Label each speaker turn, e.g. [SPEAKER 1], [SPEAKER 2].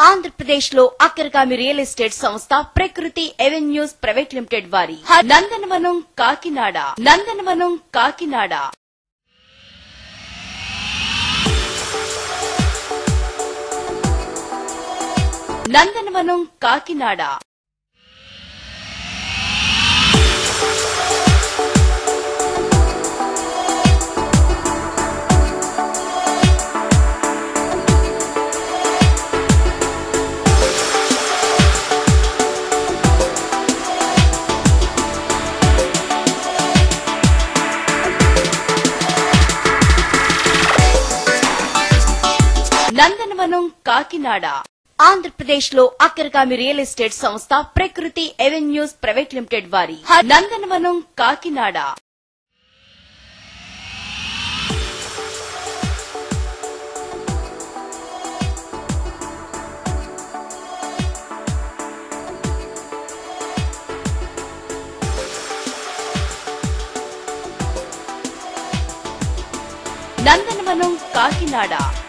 [SPEAKER 1] ఆంధ్రప్రదేశ్ లో అగ్రగామి real estate సంస్థ ప్రకృతి ఎవెన్యూస్ ప్రైవేట్ లిమిటెడ్ వారి హ- నందనవనం కాకినాడ నందనవనం కాకినాడ నందనవనం కాకినాడ నందనవనం కాకినాడ ఆంధ్రప్రదేశ్ లో అగ్రగామి రియల్ ఎస్టేట్ సంస్థ ప్రకృతి ఎవెన్యూస్ ప్రైవేట్ లిమిటెడ్ వారి హ- నందనవనం కాకినాడ నందనవనం కాకినాడ